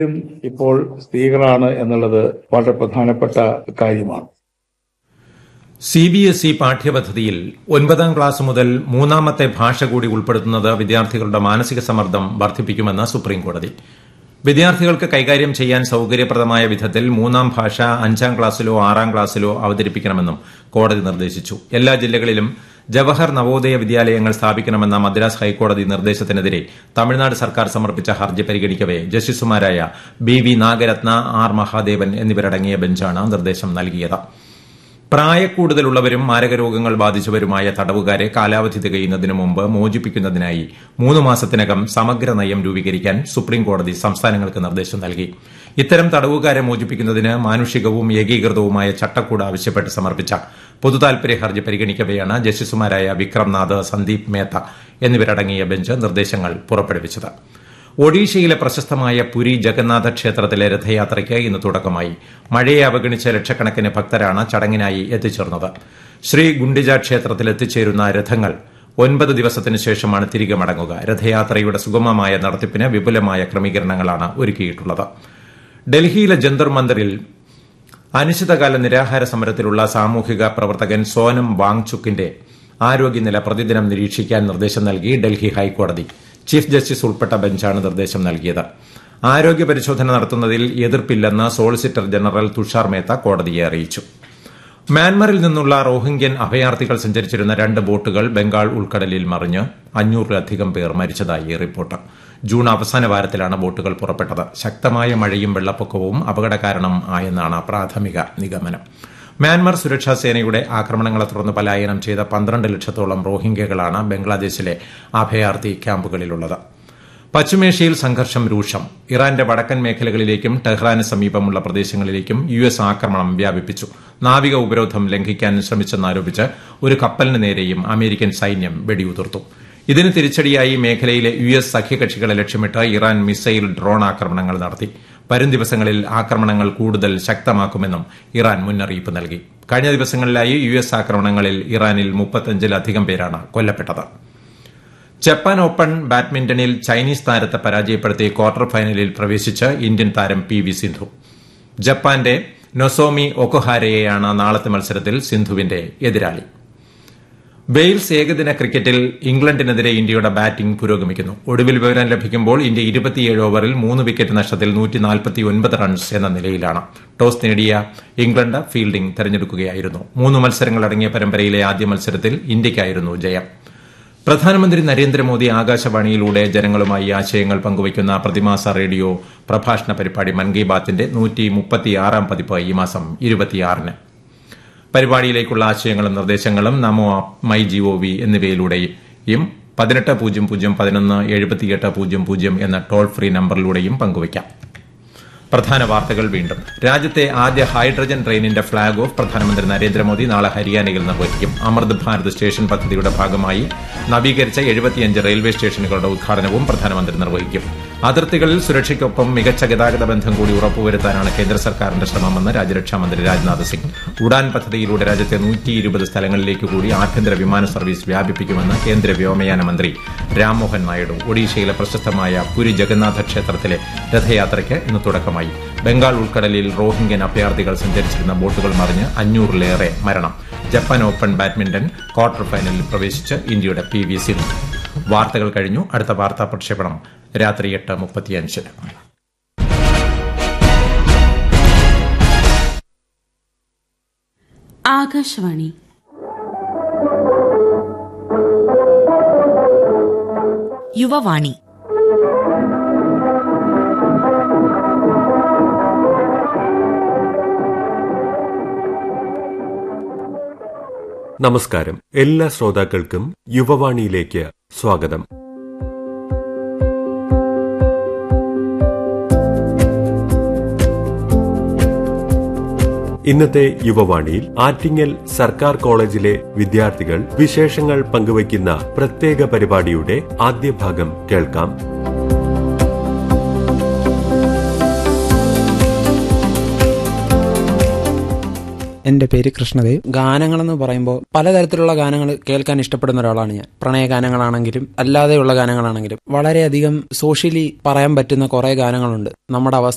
ഇപ്പോൾ സ്ത്രീകളാണ് എന്നുള്ളത് വളരെ പ്രധാനപ്പെട്ട കാര്യമാണ് സി ബി എസ് ഇ പാഠ്യപദ്ധതിയിൽ ഒൻപതാം ക്ലാസ് മുതൽ മൂന്നാമത്തെ ഭാഷ കൂടി ഉൾപ്പെടുത്തുന്നത് വിദ്യാർത്ഥികളുടെ മാനസിക സമ്മർദ്ദം വർദ്ധിപ്പിക്കുമെന്ന് സുപ്രീംകോടതി വിദ്യാർത്ഥികൾക്ക് കൈകാര്യം ചെയ്യാൻ സൌകര്യപ്രദമായ വിധത്തിൽ മൂന്നാം ഭാഷ അഞ്ചാം ക്ലാസ്സിലോ ആറാം ക്ലാസ്സിലോ അവതരിപ്പിക്കണമെന്നും കോടതി നിർദ്ദേശിച്ചു എല്ലാ ജില്ലകളിലും ജവഹർ നവോദയ വിദ്യാലയങ്ങൾ സ്ഥാപിക്കണമെന്ന മദ്രാസ് ഹൈക്കോടതി നിർദ്ദേശത്തിനെതിരെ തമിഴ്നാട് സർക്കാർ സമർപ്പിച്ച ഹർജി പരിഗണിക്കവെ ജസ്റ്റിസുമാരായ B V Nagarathna R Mahadevan എന്നിവരടങ്ങിയ ബെഞ്ചാണ് നിർദ്ദേശം നൽകിയത് പ്രായക്കൂടുതലുള്ളവരും മാരകരോഗങ്ങൾ ബാധിച്ചവരുമായ തടവുകാരെ കാലാവധി തികയുന്നതിന് മുമ്പ് മോചിപ്പിക്കുന്നതിനായി മൂന്ന് മാസത്തിനകം സമഗ്ര നയം രൂപീകരിക്കാൻ സുപ്രീംകോടതി സംസ്ഥാനങ്ങൾക്ക് നിർദ്ദേശം നൽകി ഇത്തരം തടവുകാരെ മോചിപ്പിക്കുന്നതിന് മാനുഷികവും ഏകീകൃതവുമായ ചട്ടക്കൂട് ആവശ്യപ്പെട്ട് സമർപ്പിച്ച പൊതുതാൽപര്യ ഹർജി പരിഗണിക്കവെയാണ് ജസ്റ്റിസുമാരായ വിക്രംനാഥ് സന്ദീപ് മേത്ത എന്നിവരടങ്ങിയ ബെഞ്ച് നിർദ്ദേശങ്ങൾ പുറപ്പെടുവിച്ചത് ഒഡീഷയിലെ പ്രശസ്തമായ പുരി ജഗന്നാഥ ക്ഷേത്രത്തിലെ രഥയാത്രയ്ക്ക് ഇന്ന് തുടക്കമായി മഴയെ അവഗണിച്ച ലക്ഷക്കണക്കിന് ഭക്തരാണ് ചടങ്ങിനായി എത്തിച്ചേർന്നത് ശ്രീ ഗുണ്ടിജ ക്ഷേത്രത്തിൽ എത്തിച്ചേരുന്ന രഥങ്ങൾ ഒൻപത് ദിവസത്തിന് ശേഷമാണ് തിരികെ മടങ്ങുക രഥയാത്രയുടെ സുഗമമായ നടത്തിപ്പിന് വിപുലമായ ക്രമീകരണങ്ങളാണ് ഒരുക്കിയിട്ടുള്ളത് ഡൽഹിയിലെ ജന്തർ മന്ദിറിൽ അനിശ്ചിതകാല നിരാഹാര സമരത്തിലുള്ള സാമൂഹിക പ്രവർത്തകൻ സോനം വാങ്ചുക്കിന്റെ ആരോഗ്യനില പ്രതിദിനം നിരീക്ഷിക്കാൻ നിർദ്ദേശം നൽകി ഡൽഹി ഹൈക്കോടതി ചീഫ് ജസ്റ്റിസ് ഉൾപ്പെട്ട ബെഞ്ചാണ് നിർദ്ദേശം നൽകിയത് ആരോഗ്യ പരിശോധന നടത്തുന്നതിൽ എതിർപ്പില്ലെന്ന് സോളിസിറ്റർ ജനറൽ തുഷാർ മേത്ത കോടതിയെ അറിയിച്ചു മ്യാൻമറിൽ നിന്നുള്ള റോഹിംഗ്യൻ അഭയാർത്ഥികൾ സഞ്ചരിച്ചിരുന്ന രണ്ട് ബോട്ടുകൾ ബംഗാൾ ഉൾക്കടലിൽ മറിഞ്ഞ് അഞ്ഞൂറിലധികം പേർ മരിച്ചതായി റിപ്പോർട്ട് ജൂൺ അവസാന വാരത്തിലാണ് ബോട്ടുകൾ പുറപ്പെട്ടത് ശക്തമായ മഴയും വെള്ളപ്പൊക്കവും അപകട കാരണം ആയെന്നാണ് പ്രാഥമിക നിഗമനം മ്യാൻമർ സുരക്ഷാ സേനയുടെ ആക്രമണങ്ങളെ തുടർന്ന് പലായനം ചെയ്ത പന്ത്രണ്ട് ലക്ഷത്തോളം റോഹിംഗ്യകളാണ് ബംഗ്ലാദേശിലെ അഭയാർത്ഥി ക്യാമ്പുകളിലുള്ളത് പശ്ചിമേഷ്യയിൽ സംഘർഷം രൂക്ഷം ഇറാന്റെ വടക്കൻ മേഖലകളിലേക്കും ടെഹ്റാന് സമീപമുള്ള പ്രദേശങ്ങളിലേക്കും യു എസ് ആക്രമണം വ്യാപിപ്പിച്ചു നാവിക ഉപരോധം ലംഘിക്കാൻ ശ്രമിച്ചെന്നാരോപിച്ച് ഒരു കപ്പലിന് നേരെയും അമേരിക്കൻ സൈന്യം വെടിയുതിർത്തു ഇതിന് തിരിച്ചടിയായി മേഖലയിലെ യു എസ് സഖ്യകക്ഷികളെ ലക്ഷ്യമിട്ട് ഇറാൻ മിസൈൽ ഡ്രോൺ ആക്രമണങ്ങൾ നടത്തി വരും ദിവസങ്ങളിൽ ആക്രമണങ്ങൾ കൂടുതൽ ശക്തമാക്കുമെന്നും ഇറാൻ മുന്നറിയിപ്പ് നൽകി കഴിഞ്ഞ ദിവസങ്ങളിലായി യു എസ് ആക്രമണങ്ങളിൽ ഇറാനിൽ മുപ്പത്തഞ്ചിലധികം പേരാണ് കൊല്ലപ്പെട്ടത് ജപ്പാൻ ഓപ്പൺ ബാഡ്മിന്റണിൽ ചൈനീസ് താരത്തെ പരാജയപ്പെടുത്തി ക്വാർട്ടർ ഫൈനലിൽ പ്രവേശിച്ച് ഇന്ത്യൻ താരം പി വി സിന്ധു ജപ്പാന്റെ നൊസോമി ഒക്കൊഹാരയെയാണ് നാളത്തെ മത്സരത്തിൽ സിന്ധുവിന്റെ എതിരാളി വെയിൽസ് ഏകദിന ക്രിക്കറ്റിൽ ഇംഗ്ലണ്ടിനെതിരെ ഇന്ത്യയുടെ ബാറ്റിംഗ് പുരോഗമിക്കുന്നു ഒടുവിൽ വിവരം ലഭിക്കുമ്പോൾ ഇന്ത്യ ഇരുപത്തിയേഴ് ഓവറിൽ മൂന്ന് വിക്കറ്റ് നഷ്ടത്തിൽ റൺസ് എന്ന നിലയിലാണ് ടോസ് നേടിയ ഇംഗ്ലണ്ട് ഫീൽഡിംഗ് തെരഞ്ഞെടുക്കുകയായിരുന്നു മൂന്ന് മത്സരങ്ങൾ അടങ്ങിയ പരമ്പരയിലെ ആദ്യ മത്സരത്തിൽ ഇന്ത്യയ്ക്കായിരുന്നു ജയം പ്രധാനമന്ത്രി നരേന്ദ്രമോദി ആകാശവാണിയിലൂടെ ജനങ്ങളുമായി ആശയങ്ങൾ പങ്കുവയ്ക്കുന്ന പ്രതിമാസ റേഡിയോ പ്രഭാഷണ പരിപാടി മൻ കി ബാത്തിന്റെ പതിപ്പ് ഈ മാസം ഇരുപത്തിയാറിന് പരിപാടിയിലേക്കുള്ള ആശയങ്ങളും നിർദ്ദേശങ്ങളും നമോ ആപ്പ് മൈ ജിഒവി എന്നിവയിലൂടെയും പതിനെട്ട് പൂജ്യം പൂജ്യം പതിനൊന്ന് എഴുപത്തിയെട്ട് പൂജ്യം പൂജ്യം എന്ന ടോൾ ഫ്രീ നമ്പറിലൂടെയും പങ്കുവയ്ക്കാം പ്രധാന വാർത്തകൾ വീണ്ടും രാജ്യത്തെ ആദ്യ ഹൈഡ്രജൻ ട്രെയിനിന്റെ ഫ്ളാഗ് ഓഫ് പ്രധാനമന്ത്രി നരേന്ദ്രമോദി നാളെ ഹരിയാനയിൽ നിർവഹിക്കും അമൃത് ഭാരത് സ്റ്റേഷൻ പദ്ധതിയുടെ ഭാഗമായി നവീകരിച്ച എഴുപത്തിയഞ്ച് റെയിൽവേ സ്റ്റേഷനുകളുടെ ഉദ്ഘാടനവും പ്രധാനമന്ത്രി നിർവഹിക്കും അതിർത്തികളിൽ സുരക്ഷയ്ക്കൊപ്പം മികച്ച ഗതാഗത ബന്ധം കൂടി ഉറപ്പുവരുത്താനാണ് കേന്ദ്ര സർക്കാരിന്റെ ശ്രമമെന്ന് രാജ്യരക്ഷാമന്ത്രി രാജ്നാഥ് സിംഗ് ഉഡാൻ പദ്ധതിയിലൂടെ രാജ്യത്തെ നൂറ്റി ഇരുപത് സ്ഥലങ്ങളിലേക്ക് കൂടി ആഭ്യന്തര വിമാന സർവീസ് വ്യാപിപ്പിക്കുമെന്ന് കേന്ദ്ര വ്യോമയാന മന്ത്രി രാംമോഹൻ നായിഡു ഒഡീഷയിലെ പ്രശസ്തമായ പുരി ജഗന്നാഥ ക്ഷേത്രത്തിലെ രഥയാത്രയ്ക്ക് ഇന്ന് തുടക്കമായി ബംഗാൾ ഉൾക്കടലിൽ റോഹിംഗ്യൻ അഭയാർത്ഥികൾ സഞ്ചരിച്ചിരുന്ന ബോട്ടുകൾ മറിഞ്ഞ് അഞ്ഞൂറിലേറെ മരണം ജപ്പാൻ ഓപ്പൺ ബാഡ്മിന്റൺ ക്വാർട്ടർ ഫൈനലിൽ പ്രവേശിച്ച് ഇന്ത്യയുടെ പി വി സിന്ധു വാർത്തകൾ കഴിഞ്ഞു അടുത്ത വാർത്താ പ്രക്ഷേപണം രാത്രി എട്ട് മുപ്പത്തിയഞ്ചിന് ആകാശവാണി യുവവാണി നമസ്കാരം എല്ലാ ശ്രോതാക്കൾക്കും യുവവാണിയിലേക്ക് സ്വാഗതം ഇന്നത്തെ യുവവാണിയിൽ ആറ്റിങ്ങൽ സർക്കാർ കോളേജിലെ വിദ്യാർത്ഥികൾ വിശേഷങ്ങൾ പങ്കുവയ്ക്കുന്ന പ്രത്യേക പരിപാടിയുടെ ആദ്യ ഭാഗം കേൾക്കാം എൻ്റെ പേര് കൃഷ്ണദേവ് ഗാനങ്ങളെന്ന് പറയുമ്പോൾ പലതരത്തിലുള്ള ഗാനങ്ങൾ കേൾക്കാൻ ഇഷ്ടപ്പെടുന്ന ഒരാളാണ് ഞാൻ പ്രണയ ഗാനങ്ങളാണെങ്കിലും അല്ലാതെയുള്ള ഗാനങ്ങളാണെങ്കിലും വളരെയധികം സോഷ്യലി പറയാൻ പറ്റുന്ന കുറേ ഗാനങ്ങളുണ്ട് നമ്മുടെ അവസ്ഥ